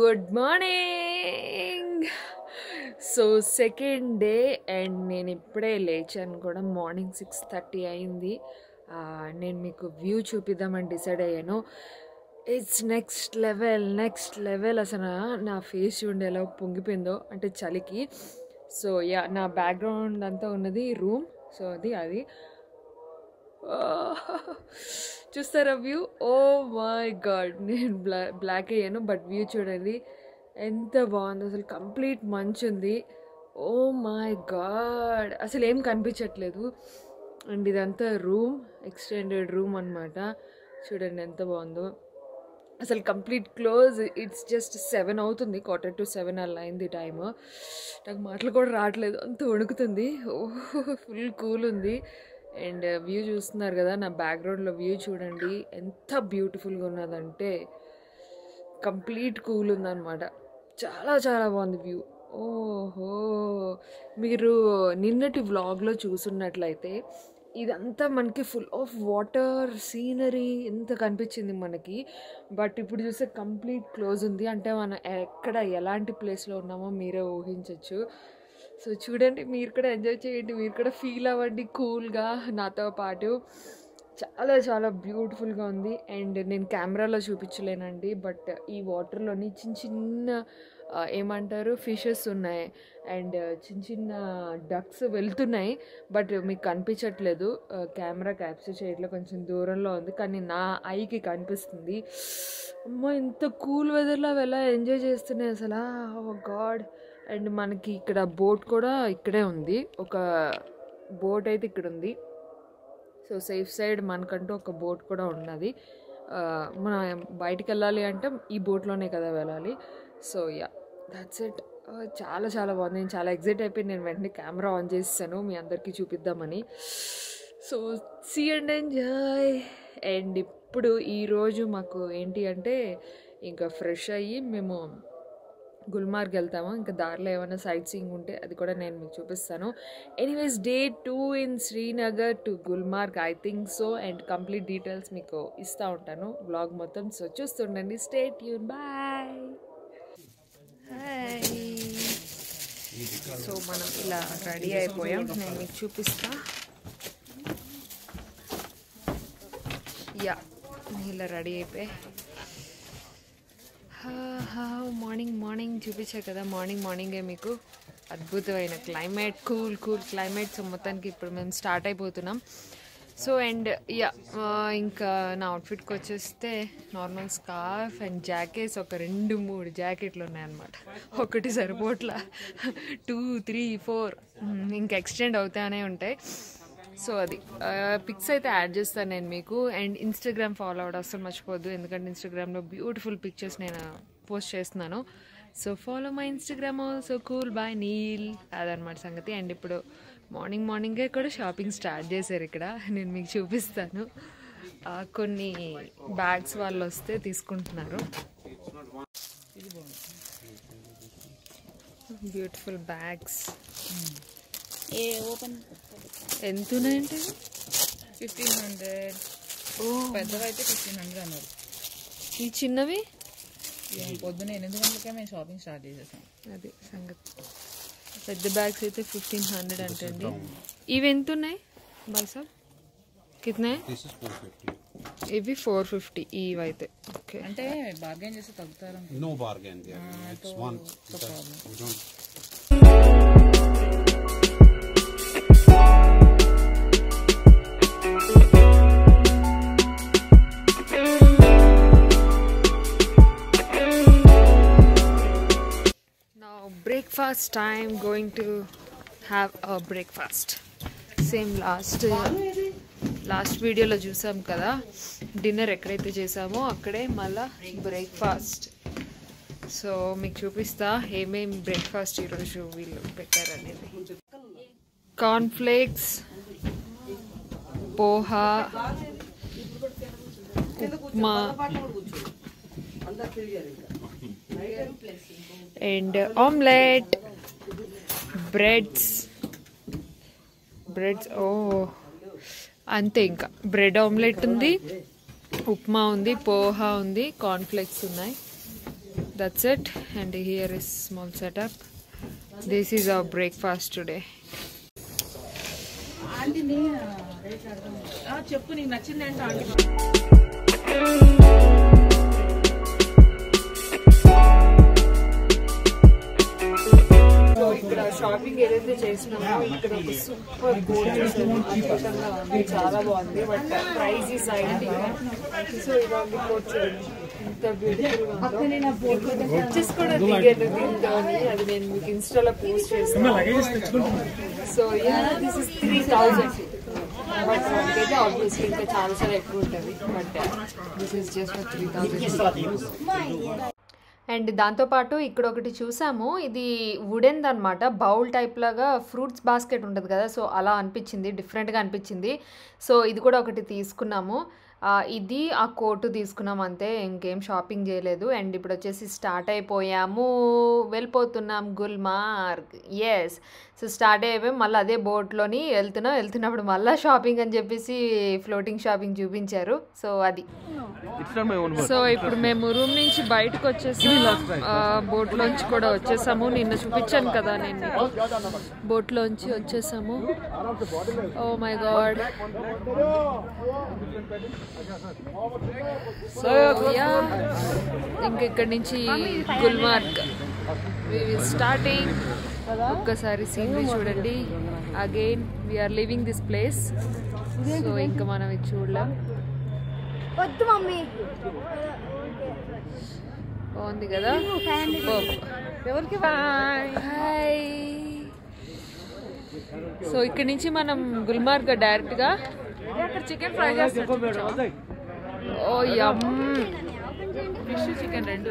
Good morning so second day and నేను ఇప్పుడే లేచాను కూడా మార్నింగ్ సిక్స్ థర్టీ అయింది ఆ, నేను మీకు వ్యూ చూపిద్దామని డిసైడ్ అయ్యాను it's next level next level అసలు నా ఫేస్ చూడండి ఎలా పొంగిపోయిందో అంటే చలికి సో యా నా బ్యాక్గ్రౌండ్ అంతా ఉన్నది రూమ్ సో అది అది చూస్తారా వ్యూ ఓ మై గాడ్ నేను బ్లా బ్లాక్ అయ్యాను బట్ వ్యూ చూడండి ఎంత బాగుంది అసలు కంప్లీట్ మంచు ఉంది ఓ మై గాడ్ అసలు ఏం కనిపించట్లేదు అండ్ ఇదంతా రూమ్ ఎక్స్టెండెడ్ రూమ్ అనమాట చూడండి ఎంత బాగుందో అసలు complete close it's just seven అవుతుంది క్వార్టర్ టు సెవెన్ అలా అయింది టైమ్ నాకు మాటలు కూడా రావట్లేదు అంత వణుకుతుంది ఓ ఫుల్ కూల్ ఉంది అండ్ వ్యూ చూస్తున్నారు కదా నా బ్యాక్గ్రౌండ్లో వ్యూ చూడండి ఎంత బ్యూటిఫుల్గా ఉన్నదంటే కంప్లీట్ కూల్ ఉందన్నమాట చాలా చాలా బాగుంది వ్యూ ఓహో మీరు నిన్నటి వ్లాగ్లో చూసున్నట్లయితే ఇదంతా మనకి ఫుల్ ఆఫ్ వాటర్ సీనరీ ఎంత కనిపించింది మనకి బట్ ఇప్పుడు చూస్తే కంప్లీట్ క్లోజ్ ఉంది అంటే మనం ఎక్కడ ఎలాంటి ప్లేస్లో ఉన్నామో మీరే ఊహించవచ్చు సో చూడండి మీరు కూడా ఎంజాయ్ చేయండి మీరు కూడా ఫీల్ అవ్వండి కూల్గా నాతో పాటు చాలా చాలా బ్యూటిఫుల్గా ఉంది అండ్ నేను కెమెరాలో చూపించలేనండి బట్ ఈ వాటర్లోని చిన్న చిన్న ఆ, ఏమంటారు ఫిషెస్ ఉన్నాయి అండ్ చిన్న చిన్న డక్స్ వెళ్తున్నాయి బట్ మీకు కనిపించట్లేదు కెమెరా క్యాప్చర్ చేయట్లేదు కొంచెం దూరంలో ఉంది కానీ నా ఐకి కనిపిస్తుంది అమ్మో ఇంత కూల్ వెదర్లో అవి ఎలా ఎంజాయ్ చేస్తున్నాయి అసలు ఓ గాడ్ అండ్ మనకి ఇక్కడ బోట్ కూడా ఇక్కడే ఉంది ఒక బోట్ అయితే ఇక్కడ ఉంది సో సేఫ్ సైడ్ మనకంటూ ఒక బోట్ కూడా ఉన్నది ఆ, మనం బయటికి వెళ్ళాలి అంటే ఈ బోట్లోనే కదా వెళ్ళాలి సో యా దట్స్ ఇట్ చాలా చాలా బాగుంది నేను చాలా ఎగ్జైట్ అయిపోయి నేను వెంటనే కెమెరా ఆన్ చేస్తాను మీ అందరికీ చూపిద్దామని so see and enjoy and ఇప్పుడు ఈరోజు మాకు ఏంటి అంటే ఇంకా ఫ్రెష్ అయ్యి మేము గుల్మార్గ్ వెళ్తాము ఇంకా దారిలో ఏమైనా సైట్ సీయింగ్ ఉంటే అది కూడా నేను మీకు చూపిస్తాను anyways day two in Srinagar to Gulmarg I think so and complete details మీకు ఇస్తూ ఉంటాను బ్లాగ్ మొత్తం సో చూస్తుండండి stay tune bye hi so మనం ఇలా రెడీ అయిపోయాం నేను మీకు చూపిస్తా యా ఇలా రెడీ అయిపోయి మార్నింగ్ మార్నింగ్ చూపించా కదా మార్నింగ్ మార్నింగే మీకు అద్భుతమైన climate cool cool climate so మొత్తానికి ఇప్పుడు మేము స్టార్ట్ అయిపోతున్నాం సో అండ్ యా ఇంకా నా అవుట్ఫిట్కి వచ్చేస్తే నార్మల్ స్కార్ఫ్ అండ్ జాకెట్స్ ఒక రెండు మూడు జాకెట్లు ఉన్నాయన్నమాట ఒకటి సరిపోట్లా టూ త్రీ ఫోర్ ఇంకా ఎక్స్టెండ్ అవుతానే ఉంటాయి సో అది పిక్స్ అయితే యాడ్ చేస్తాను నేను మీకు అండ్ ఇన్స్టాగ్రామ్ ఫాలో అవడం అసలు మర్చిపోద్దు ఎందుకంటే ఇన్స్టాగ్రామ్లో బ్యూటిఫుల్ పిక్చర్స్ నేను పోస్ట్ చేస్తున్నాను so follow my Instagram so cool bye Neel అదనమాట సంగతి అండ్ ఇప్పుడు మార్నింగ్ మార్నింగే కూడా షాపింగ్ స్టార్ట్ చేశారు ఇక్కడ నేను మీకు చూపిస్తాను ఆ, కొన్ని బ్యాగ్స్ వాళ్ళు వస్తే తీసుకుంటున్నారు బ్యూటిఫుల్ బ్యాగ్స్ ఏ ఓపెన్ ఎంత ఉన్నాయంటే ఫిఫ్టీన్ హండ్రెడ్ ఓ పెద్దవైతే ఫిఫ్టీన్ హండ్రెడ్ అన్నారు ఈ చిన్నవి ఇక పొద్దున్న ఎనిమిది గంటలకే మేము షాపింగ్ స్టార్ట్ చేసేసాం అది సంగతి పెద్ద బ్యాగ్స్ అయితే ఫిఫ్టీన్ హండ్రెడ్ అంటండి ఇవి ఎంత ఉన్నాయి బాయ్ సాబ్ కితనే This is 450. ఇవి ఫోర్ ఫిఫ్టీ ఇవి అయితే ఓకే అంటే బార్గెన్ చేస్తే తగ్గుతారు No bargain there. it's one. Because we don't. నా breakfast time going to have a breakfast same last last వీడియోలో చూసాం కదా డిన్నర్ ఎక్కడైతే చేసామో అక్కడే మళ్ళా బ్రేక్ఫాస్ట్ సో మీకు చూపిస్తా ఏమేం బ్రేక్ఫాస్ట్ ఈరోజు వీళ్ళు పెట్టారనేది cornflakes poha upma and omelette breads breads ఓ అంతే ఇంకా బ్రెడ్ ఆమ్లెట్ ఉంది ఉప్మా ఉంది పోహా ఉంది కార్న్ఫ్లెక్స్ ఉన్నాయి that's it and here is small setup this is our breakfast today ఆంటీని చెప్పు నీకు నచ్చింది ఏంటో ఆంటీ సో ఇక్కడ షాపింగ్ ఏదైతే చేసినామో ఇక్కడ ఒక సూపర్ కోట్ చూసాము అద్భుతంగా ఉంది చాలా బాగుంది బట్ ప్రైస్ ఈ సైడ్ సో ఇలాంటి కోట్ చూడండి ఎంత బ్యూటిఫుల్ గా ఉందో పిక్చర్స్ కూడా దిగాను దీంతో అది నేను మీకు ఇన్స్టాలో పోస్ట్ చేస్తాను so ya this is three thousand but మనకైతే ఆబ్వియస్లీ ఇంకా చాలా చాలా ఎక్కువ ఉంటుంది but this is just three thousand and దాంతోపాటు ఇక్కడ ఒకటి చూసాము ఇది వుడెన్ అనమాట బౌల్ టైప్ లాగా ఫ్రూట్స్ బాస్కెట్ ఉంటుంది కదా సో అలా అనిపించింది డిఫరెంట్గా అనిపించింది సో ఇది కూడా ఒకటి తీసుకున్నాము ఆ, ఇది ఆ కోటు తీసుకున్నాం అంతే ఇంకేం షాపింగ్ చేయలేదు అండ్ ఇప్పుడు వచ్చేసి స్టార్ట్ అయిపోయాము వెళ్ళిపోతున్నాం గుల్మార్గ్ ఎస్ సో స్టార్ట్ అయిపోయి మళ్ళీ అదే బోట్లోని వెళ్తున్నాం వెళ్తున్నప్పుడు మళ్ళీ షాపింగ్ అని చెప్పేసి ఫ్లోటింగ్ షాపింగ్ చూపించారు సో అది సో ఇప్పుడు మేము రూమ్ నుంచి బయటకు వచ్చేసి బోట్ లోంచి కూడా వచ్చేసాము నిన్న చూపించాను కదా నేను బోట్ లోంచి వచ్చేసాము oh my god so ya ఇంక ఇక్కడ నుంచి గుల్మార్గ్ స్టార్టింగ్ ఒక్కసారి సీనరీ చూడండి again we're living this place so ఇంకా మనం ఇది చూడలేం వద్దు మమ్మీ బాగుంది కదా ఎవరికి హాయ్ సో ఇక్కడ నుంచి మనం గుల్మార్గ్ డైరెక్ట్ గా అక్కడ చికెన్ ఫ్రై చేస్తాను ఓ యమ్ ఫిష్ చికెన్ రెండు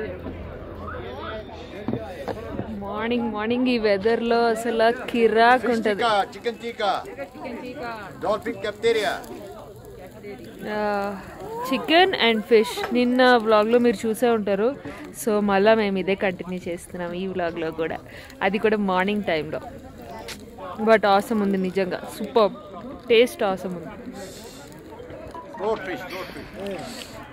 మార్నింగ్ మార్నింగ్ ఈ వెదర్ లో అసలు కిరాక్ ఉంటది Chicken tikka, chicken tikka. Dolphin cafeteria. Chicken and fish నిన్న వ్లాగ్లో మీరు చూసే ఉంటారు సో మళ్ళీ మేము ఇదే కంటిన్యూ చేస్తున్నాం ఈ వ్లాగ్లో కూడా అది కూడా మార్నింగ్ టైంలో బట్ ఆసం ఉంది నిజంగా సూపర్ టేస్ట్ ఆసం ఉంది Road fish, road fish.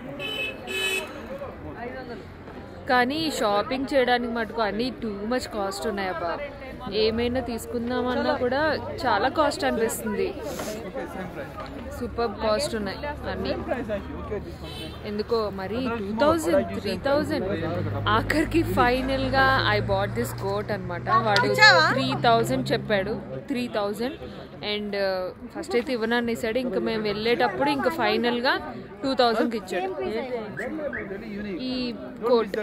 కానీ షాపింగ్ చేయడానికి మటుకు అన్నీ టూ మచ్ కాస్ట్ ఉన్నాయి అబ్బా ఏమైనా తీసుకుందామన్నా కూడా చాలా కాస్ట్ అనిపిస్తుంది సూపర్ కాస్ట్ ఉన్నాయి అన్నీ ఎందుకో మరి టూ థౌజండ్ త్రీ థౌజండ్ ఆఖరికి ఫైనల్ గా ఐ బాట్ దిస్ కోట్ అనమాట వాడు త్రీ థౌజండ్ చెప్పాడు త్రీ థౌజండ్ అండ్ ఫస్ట్ అయితే ఇవ్వనని ఇస్తాడు ఇంకా మేము వెళ్ళేటప్పుడు ఇంకా ఫైనల్ గా టూ థౌజండ్కి ఇచ్చాడు ఈ కోట్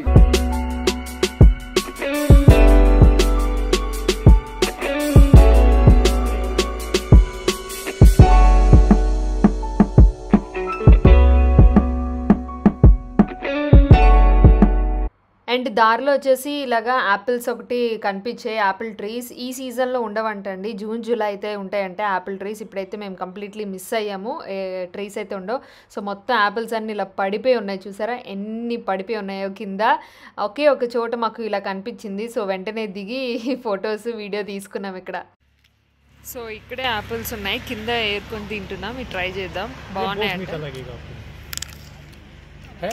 అండ్ దారిలో వచ్చేసి ఇలాగా యాపిల్స్ ఒకటి కనిపించాయి యాపిల్ ట్రీస్ ఈ సీజన్లో ఉండవంటండి జూన్ జూలై అయితే ఉంటాయంటే యాపిల్ ట్రీస్ ఇప్పుడైతే మేము కంప్లీట్లీ మిస్ అయ్యాము ట్రీస్ అయితే ఉండవు సో మొత్తం యాపిల్స్ అన్ని ఇలా పడిపోయి ఉన్నాయి చూసారా ఎన్ని పడిపోయి ఉన్నాయో కింద ఒకే ఒక చోట మాకు ఇలా కనిపించింది సో వెంటనే దిగి ఫొటోస్ వీడియో తీసుకున్నాం ఇక్కడ సో ఇక్కడే యాపిల్స్ ఉన్నాయి కింద ఏరుకొని తింటున్నాం ఇది ట్రై చేద్దాం బాగున్నాయి लगेगा आपको है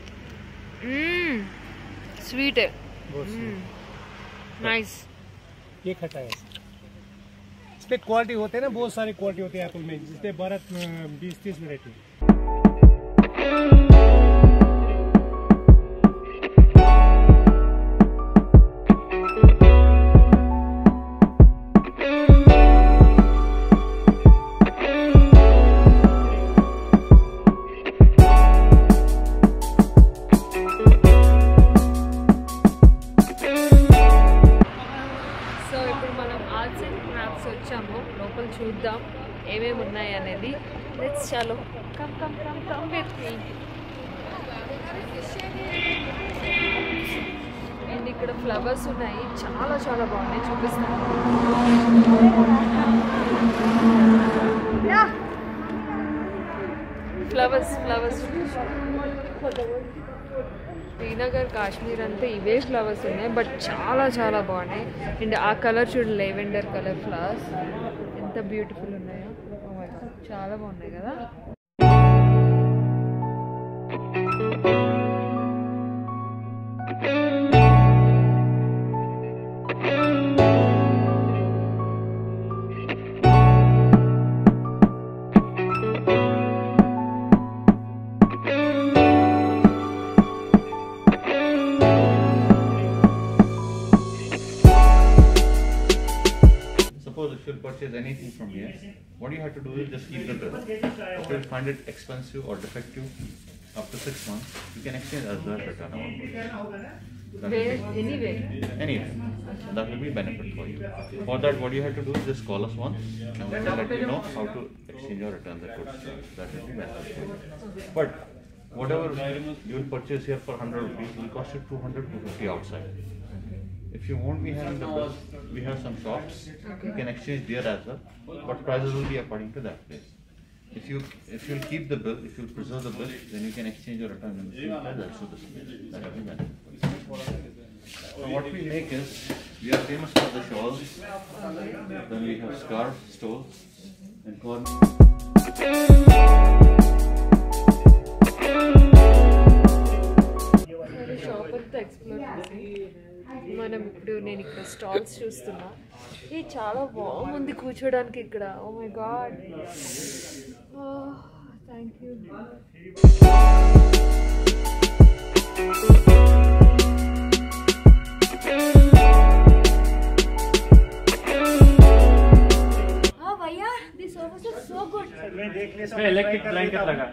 స్వీట్ बहुत నైస్ ये खटा है इस पे क्वालिटी होते हैं ना बहुत सारी क्वालिटी होती है एप्पल में जिसपे बारह बीस तीस वेराइटी సో ఇప్పుడు మనం ఆర్ట్స్ అండ్ క్రాఫ్ట్స్ వచ్చాము లోపల చూద్దాం ఏమేమి ఉన్నాయి అనేది లెట్స్ చాలో come come come come with me and ఇక్కడ ఫ్లవర్స్ ఉన్నాయి చాలా చాలా బాగున్నాయి చూపిస్తాను ఫ్లవర్స్ ఫ్లవర్స్ శ్రీనగర్ కాశ్మీర్ అంతా ఇవే ఫ్లవర్స్ ఉన్నాయి బట్ చాలా చాలా బాగున్నాయి అండ్ ఆ కలర్ చూడు లెవెండర్ కలర్ ఫ్లవర్స్ ఎంత బ్యూటిఫుల్ ఉన్నాయో Oh my God, చాలా బాగున్నాయి కదా suppose if you'll purchase anything from here, what you have to do is just keep the bill. If you find it expensive or defective up to six months, you can exchange as well return our That will be- anyway Anyway, that will be benefit for you. For that, what you have to do is just call us once and then we'll let you know how to exchange or return the goods. That will be benefit for you. But whatever you will purchase here for hundred rupees will cost you 200 250 outside. If you won't be having the bill, we have some shops. You can exchange there as well, but prices will be according to that place. If you if you'll keep the bill, if you preserve the bill, then you can exchange or return in the same price also the same. That will be benefit for you. So what we make is, we are famous for the shawls, then we have scarf, stoles, and corn. సరే shop అంతా explore చేసి మనం ఇప్పుడు నేను ఇక్కడ stalls చూస్తున్నా ఇది చాలా బాగుంది కూర్చోడానికి ఇక్కడ oh my god thank you हाँ भैया this sofa is so good electric blanket लगा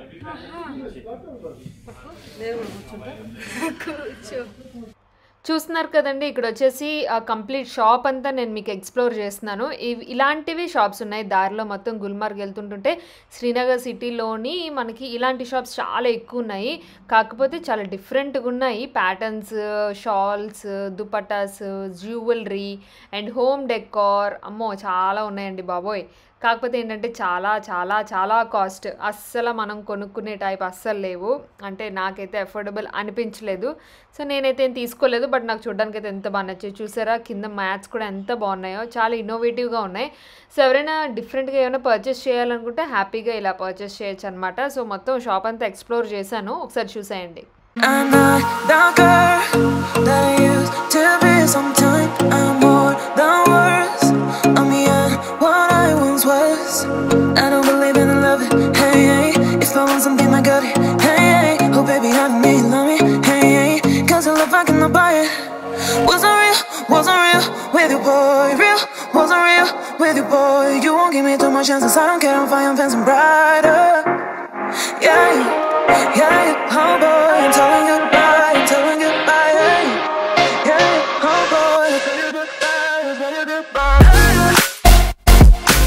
కూర్చో చూస్తున్నారు కదండి ఇక్కడ వచ్చేసి ఆ కంప్లీట్ షాప్ అంతా నేను మీకు ఎక్స్ప్లోర్ చేస్తున్నాను ఇవి ఇలాంటివి షాప్స్ ఉన్నాయి దారిలో మొత్తం గుల్మార్గ్ వెళ్తుంటుంటే శ్రీనగర్ సిటీలోని మనకి ఇలాంటి షాప్స్ చాలా ఎక్కువ ఉన్నాయి కాకపోతే చాలా డిఫరెంట్గా ఉన్నాయి patterns shawls dupattas jewellery and home decor అమ్మో చాలా ఉన్నాయండి బాబోయ్ కాకపోతే ఏంటంటే చాలా చాలా చాలా కాస్ట్ అస్సలు మనం కొనుక్కునే టైప్ అస్సలు లేవు అంటే నాకైతే అఫోర్డబుల్ అనిపించలేదు సో నేనైతే ఏం తీసుకోలేదు బట్ నాకు చూడడానికి అయితే ఎంత బాగా నచ్చాయి చూసారా కింద మ్యాట్స్ కూడా ఎంత బాగున్నాయో చాలా ఇన్నోవేటివ్గా ఉన్నాయి సో ఎవరైనా డిఫరెంట్గా ఏమైనా పర్చేస్ చేయాలనుకుంటే హ్యాపీగా ఇలా పర్చేస్ చేయొచ్చు అనమాట సో మొత్తం షాప్ అంతా ఎక్స్ప్లోర్ చేశాను ఒకసారి చూసేయండి I'm not the girl that I used to be. Sometimes I'm more than words. I'm beyond what I once was. I don't believe in love. Hey, hey. If I want something, I got it. Hey, hey. Oh, baby, I don't need love me. Hey, hey. Cause I love I cannot buy it. Wasn't real, wasn't real with you, boy. Real, wasn't real with you, boy. You won't give me too much chances. I don't care if I am fancy brighter. Yeah, yeah, yeah, oh boy, I'm telling goodbye, I'm telling goodbye, yeah, yeah, oh boy, I'm telling goodbye, I'm telling goodbye.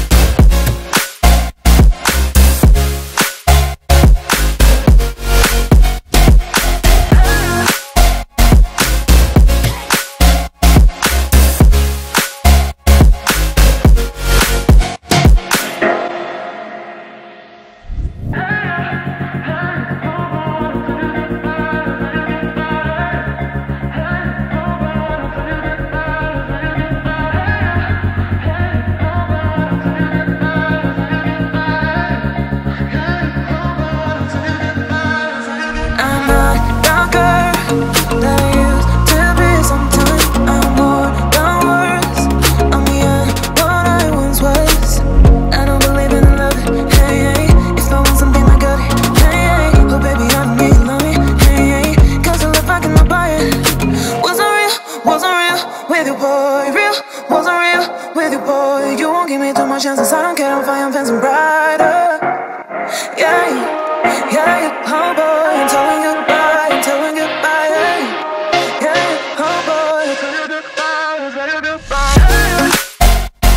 I'm not the girl that I used to be. Sometimes I'm more than words. I'm beyond what I once was. I don't believe in love. Hey, hey. If I want something, I got it. Hey, hey. Oh, baby, I don't need love me. Hey, hey. Cause I love I cannot buy it. Wasn't real, wasn't real with you, boy. Real, wasn't real with you, boy. You won't give me too much chances. I don't care if I am fancy brighter. Yeah, yeah, yeah, oh boy, I'm telling goodbye, I'm telling goodbye, yeah, yeah, oh boy, I'm telling goodbye, I'm telling goodbye.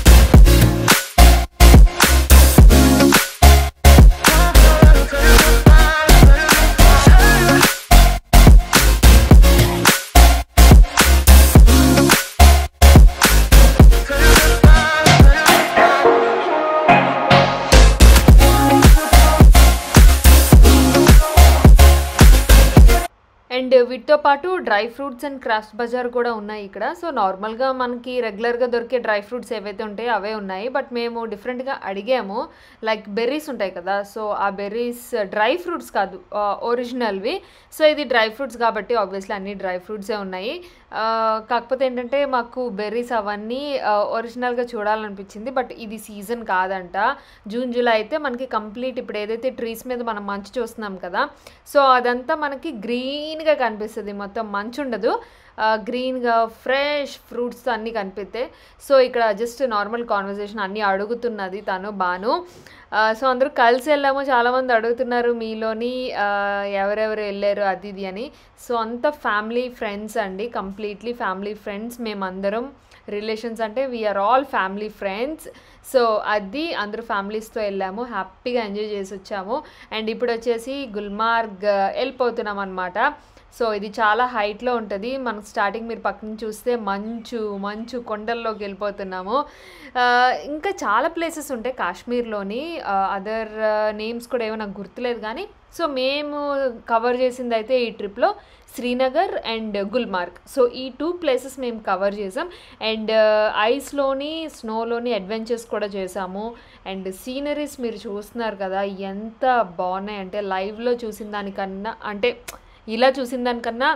And వీటితో పాటు dry fruits and craft బజార్ కూడా ఉన్నాయి ఇక్కడ so నార్మల్గా మనకి రెగ్యులర్గా దొరికే డ్రై ఫ్రూట్స్ ఏవైతే ఉంటాయో అవే ఉన్నాయి బట్ మేము డిఫరెంట్గా అడిగాము లైక్ బెర్రీస్ ఉంటాయి కదా సో ఆ బెర్రీస్ డ్రై ఫ్రూట్స్ కాదు ఒరిజినల్వి సో ఇది డ్రై ఫ్రూట్స్ కాబట్టి ఆబ్వియస్లీ అన్ని డ్రై ఫ్రూట్సే ఉన్నాయి ఆ, కాకపోతే ఏంటంటే మాకు బెర్రీస్ అవన్నీ ఒరిజినల్గా చూడాలనిపించింది బట్ ఇది సీజన్ కాదంట జూన్ జూలై అయితే మనకి కంప్లీట్ ఇప్పుడు ఏదైతే ట్రీస్ మీద మనం మంచు చూస్తున్నాం కదా సో అదంతా మనకి గ్రీన్గా కనిపిస్తుంది మొత్తం మంచు ఉండదు గ్రీన్గా ఫ్రెష్ ఫ్రూట్స్ అన్నీ కనిపిస్తాయి సో ఇక్కడ జస్ట్ నార్మల్ కాన్వర్జేషన్ అన్నీ అడుగుతున్నది తను బాను సో అందరూ కలిసి వెళ్ళాము చాలామంది అడుగుతున్నారు మీలోని ఆ, ఎవరెవరు వెళ్ళారు అది ఇది అని సో అంత ఫ్యామిలీ ఫ్రెండ్స్ అండి కంప్లీట్లీ ఫ్యామిలీ ఫ్రెండ్స్ మేమందరం రిలేషన్స్ అంటే we are all family friends so అది అందరూ ఫ్యామిలీస్తో వెళ్ళాము హ్యాపీగా ఎంజాయ్ చేసి వచ్చాము అండ్ ఇప్పుడు వచ్చేసి గుల్మార్గ్ వెళ్ళిపోతున్నాం అనమాట సో ఇది చాలా హైట్లో ఉంటుంది మనకు స్టార్టింగ్ మీరు పక్కన చూస్తే మంచు మంచు కొండల్లోకి వెళ్ళిపోతున్నాము ఆ, ఇంకా చాలా ప్లేసెస్ ఉంటాయి కాశ్మీర్లోని అదర్ నేమ్స్ కూడా ఏమో నాకు గుర్తులేదు కానీ సో మేము కవర్ చేసింది అయితే ఈ ట్రిప్లో శ్రీనగర్ అండ్ గుల్మార్గ్ సో ఈ టూ ప్లేసెస్ మేము కవర్ చేసాం అండ్ ఐస్లోని స్నోలోని అడ్వెంచర్స్ కూడా చేసాము అండ్ సీనరీస్ మీరు చూస్తున్నారు కదా ఎంత బాగున్నాయి అంటే లైవ్లో చూసిన దానికన్నా అంటే ఇలా చూసిన దానికన్నా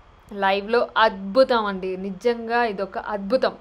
లైవ్లో అద్భుతం అండి నిజంగా ఇదొక అద్భుతం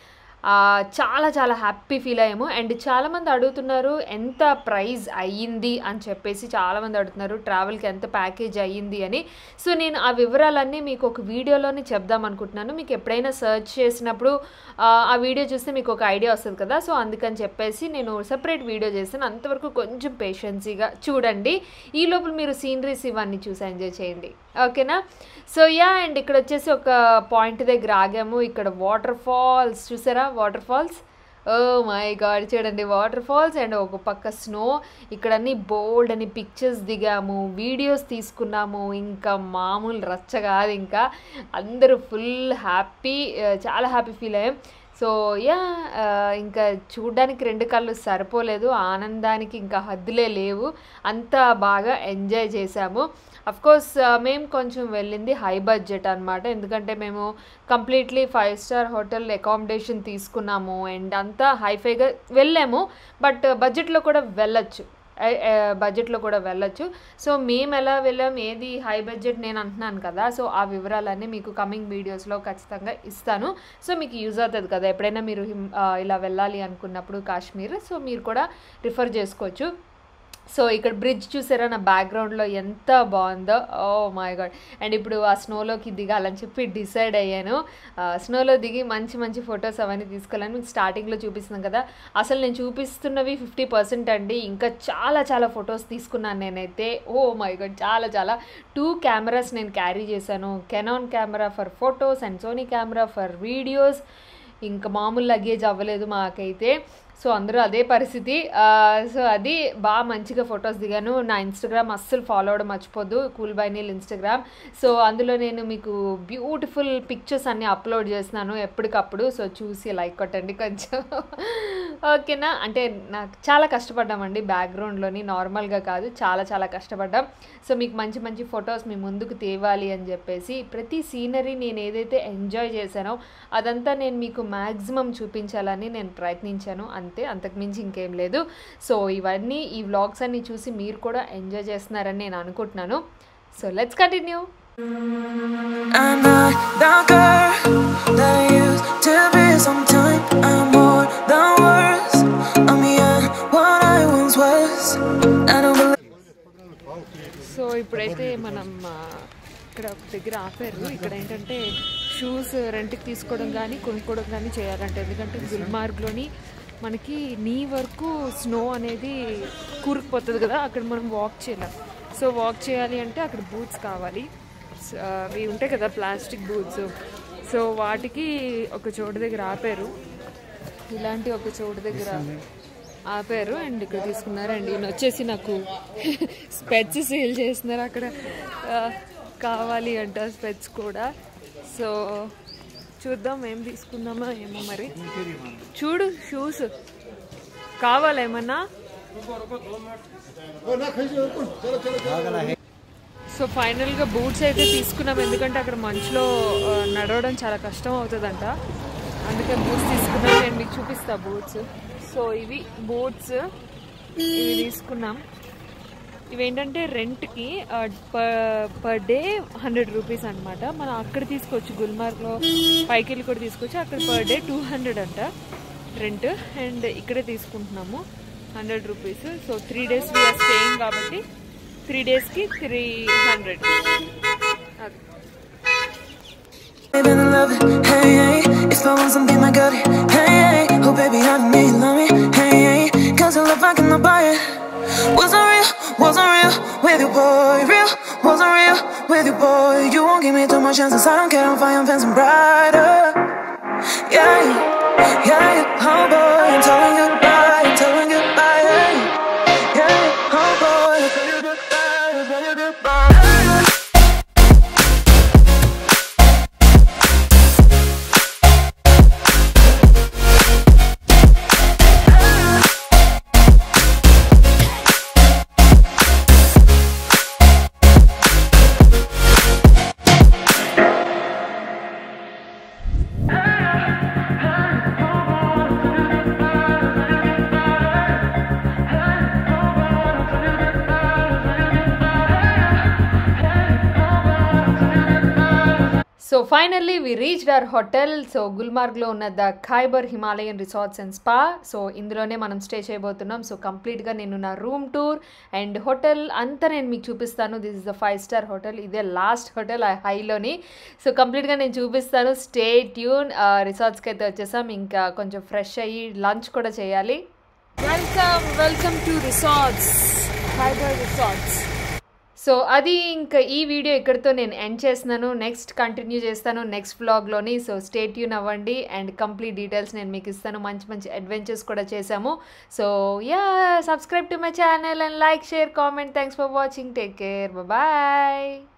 ఆ, చాలా చాలా హ్యాపీ ఫీల్ అయ్యాము అండ్ చాలామంది అడుగుతున్నారు ఎంత ప్రైస్ అయ్యింది అని చెప్పేసి చాలామంది అడుగుతున్నారు ట్రావెల్కి ఎంత ప్యాకేజ్ అయ్యింది అని సో నేను ఆ వివరాలన్నీ మీకు ఒక వీడియోలోనే చెప్దాం అనుకుంటున్నాను మీకు ఎప్పుడైనా సెర్చ్ చేసినప్పుడు ఆ, ఆ వీడియో చూస్తే మీకు ఒక ఐడియా వస్తుంది కదా సో అందుకని చెప్పేసి నేను సపరేట్ వీడియో చేస్తాను అంతవరకు కొంచెం పేషెన్సీగా చూడండి ఈ లోపల మీరు సీనరీస్ ఇవన్నీ చూసి ఎంజాయ్ చేయండి ఓకేనా సో యా అండ్ ఇక్కడ వచ్చేసి ఒక పాయింట్ దగ్గర ఆగాము ఇక్కడ వాటర్ ఫాల్స్ చూసారా water falls oh my god చూడండి వాటర్ ఫాల్స్ అండ్ ఒక పక్క స్నో ఇక్కడ అన్ని బోల్డ్ అని పిక్చర్స్ దిగాము వీడియోస్ తీసుకున్నాము ఇంకా మామూలు రచ్చ కాదు ఇంకా అందరూ ఫుల్ హ్యాపీ చాలా హ్యాపీ ఫీల్ అయ్యాం సో యా ఇంకా చూడ్డానికి రెండు కళ్ళు సరిపోలేదు ఆనందానికి ఇంకా హద్దులే లేవు అంత బాగా ఎంజాయ్ చేశాము అఫ్ కోర్స్ మేము కొంచెం వెళ్ళింది హై బడ్జెట్ అనమాట ఎందుకంటే మేము completely five star hotel accommodation తీసుకున్నాము అండ్ అంతా హైఫైగా వెళ్ళాము బట్ బడ్జెట్లో కూడా వెళ్ళొచ్చు బడ్జెట్లో కూడా వెళ్ళొచ్చు సో మేము ఎలా వెళ్ళాం ఏది హై బడ్జెట్ నేను అంటున్నాను కదా సో ఆ వివరాలన్నీ మీకు కమింగ్ వీడియోస్లో ఖచ్చితంగా ఇస్తాను సో మీకు యూజ్ అవుతుంది కదా ఎప్పుడైనా మీరు హిమ్- ఆ, ఇలా వెళ్ళాలి అనుకున్నప్పుడు కాశ్మీర్ సో మీరు కూడా రిఫర్ చేసుకోవచ్చు సో ఇక్కడ బ్రిడ్జ్ చూసారా నా బ్యాక్గ్రౌండ్లో ఎంత బాగుందో ఓ మై గాడ్ అండ్ ఇప్పుడు ఆ స్నోలోకి దిగాలని చెప్పి డిసైడ్ అయ్యాను స్నోలో దిగి మంచి మంచి ఫొటోస్ అవన్నీ తీసుకోవాలని మీకు స్టార్టింగ్లో చూపిస్తున్నాను కదా అసలు నేను చూపిస్తున్నవి ఫిఫ్టీ పర్సెంట్ అండి ఇంకా చాలా చాలా ఫొటోస్ తీసుకున్నాను నేనైతే ఓ మై గాడ్ చాలా చాలా టూ కెమెరాస్ నేను క్యారీ చేశాను Canon camera for photos and Sony camera for videos ఇంకా మామూలు లగేజ్ అవ్వలేదు మాకైతే సో అందరూ అదే పరిస్థితి ఆ, సో అది బాగా మంచిగా ఫొటోస్ దిగాను నా ఇన్స్టాగ్రామ్ అస్సలు ఫాలో అవడం మర్చిపోద్దు cool by Neil Instagram so అందులో నేను మీకు బ్యూటిఫుల్ పిక్చర్స్ అన్నీ అప్లోడ్ చేస్తున్నాను ఎప్పటికప్పుడు సో చూసి లైక్ కొట్టండి కొంచెం ఓకేనా అంటే నాకు చాలా కష్టపడ్డామండి బ్యాక్గ్రౌండ్లోని నార్మల్గా కాదు చాలా చాలా కష్టపడ్డాం సో మీకు మంచి మంచి ఫొటోస్ మీ ముందుకు తేవాలి అని చెప్పేసి ప్రతి సీనరీ నేను ఏదైతే ఎంజాయ్ చేశానో అదంతా నేను మీకు మ్యాక్సిమం చూపించాలని నేను ప్రయత్నించాను అంతే అంతకుమించి ఇంకేం లేదు సో ఇవన్నీ ఈ వ్లాగ్స్ అన్ని చూసి మీరు కూడా ఎంజాయ్ చేస్తున్నారని నేను అనుకుంటున్నాను so let's continue I'm not the girl that I used to be. Sometimes I'm more than words. I'm beyond what I once was. I don't believe. So ఇప్పుడైతే మనం ఆ, ఇక్కడ ఒక దగ్గర ఆపారు ఇక్కడ ఏంటంటే షూస్ రెంట్కి తీసుకోవడం కానీ కొనుక్కోవడం కానీ చేయాలంటే ఎందుకంటే గుల్మార్గ్లోని మనకి నీ వరకు స్నో అనేది కూరుకుపోతుంది కదా అక్కడ మనం వాక్ చేయలేం సో వాక్ చేయాలి అంటే అక్కడ బూట్స్ కావాలి సో, అవి ఉంటాయి కదా ప్లాస్టిక్ బూట్స్ సో వాటికి ఒక చోటు దగ్గర ఆపారు ఇలాంటి ఒక చోటు దగ్గర ఆపారు అండ్ ఇక్కడ తీసుకున్నారు అండ్ ఈయన వచ్చేసి నాకు స్పెట్స్ సేల్ చేస్తున్నారు అక్కడ ఆ, కావాలి అంట స్పెట్స్ కూడా సో చూద్దాం ఏం తీసుకుందామా ఏమో మరి చూడు షూస్ కావాలా ఏమన్నా సో ఫైనల్గా బూట్స్ అయితే తీసుకున్నాం ఎందుకంటే అక్కడ మంచులో ఆ, నడవడం చాలా కష్టం అవుతుందంట అందుకే బూట్స్ తీసుకున్నాం నేను మీకు చూపిస్తా బూట్స్ సో ఇవి బూట్స్ ఇవి తీసుకున్నాం ఇవేంటంటే రెంట్కి పర్ డే హండ్రెడ్ రూపీస్ అనమాట మనం అక్కడ తీసుకోవచ్చు గుల్మార్గ్లో పైకి వెళ్ళి కూడా తీసుకోవచ్చు అక్కడ పర్ డే టూ హండ్రెడ్ అంట రెంట్ అండ్ ఇక్కడే తీసుకుంటున్నాము hundred rupees so three days we are staying కాబట్టి త్రీ డేస్కి three hundred Living love it. Hey, hey. If I want something, I got it. Hey, hey. Oh, baby, I know you love me. Hey, hey. Cause your love, I cannot buy it. Wasn't real, wasn't real with you, boy. Real, wasn't real with you, boy. You won't give me too much chances. I don't care, I'm fine, I'm fancy brighter. Yeah, yeah, yeah, yeah. Oh, boy, I'm telling goodbye, I'm telling goodbye. Yeah, yeah, yeah. Oh, boy, I'm telling you goodbye, I'm telling you goodbye. So finally we reached our hotel so గుల్మార్గ్లో ఉన్న the Khyber Himalayan resorts and spa so ఇందులోనే మనం stay చేయబోతున్నాం so కంప్లీట్గా నేను నా room tour and hotel అంతా నేను మీకు చూపిస్తాను this is the five star hotel ఇదే లాస్ట్ హోటల్ హైలోని సో కంప్లీట్గా నేను చూపిస్తాను స్టే ట్యూన్ రిసార్ట్స్కి అయితే వచ్చేసాం ఇంకా కొంచెం ఫ్రెష్ అయ్యి లంచ్ కూడా చేయాలి welcome welcome to resorts Khyber resorts so అది ఇంకా ఈ వీడియో ఇక్కడితో నేను ఎండ్ చేస్తున్నాను నెక్స్ట్ కంటిన్యూ చేస్తాను నెక్స్ట్ వ్లాగ్లోని సో స్టేట్ యూన్ అవ్వండి అండ్ కంప్లీట్ డీటెయిల్స్ నేను మీకు ఇస్తాను మంచి మంచి అడ్వెంచర్స్ కూడా చేశాము so yeah subscribe to my channel and like share comment thanks for watching take care bye